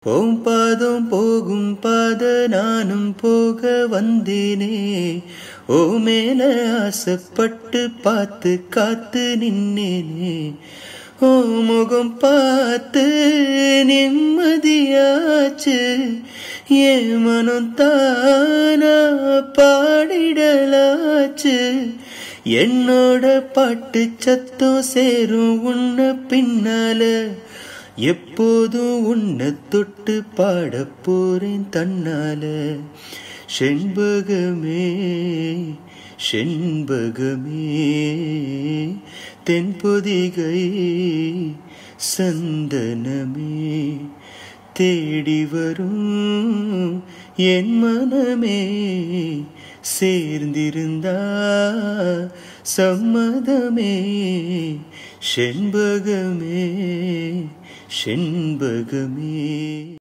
போம் பாதம் போகும் பாத நானும் போக வந்தேனே ஓ மேல ஆசைப்பட்டு பார்த்து காத்து நின்னேனே ஓ முகம் பார்த்து நிம்மதியாச்சு என் மனம் தானா பாடிடலாச்சு என்னோட பாட்டு சத்தம் சேரும் உன்ன பின்னால எப்போதும் உன்னை தொட்டு பாட போறேன் தன்னால செண்பகமே செண்பகமே தென்பொதிகை சந்தனமே தேடி வரும் என் மனமே சேர்ந்திருந்தா சம்மதமே செண்பகமே செண்பகமே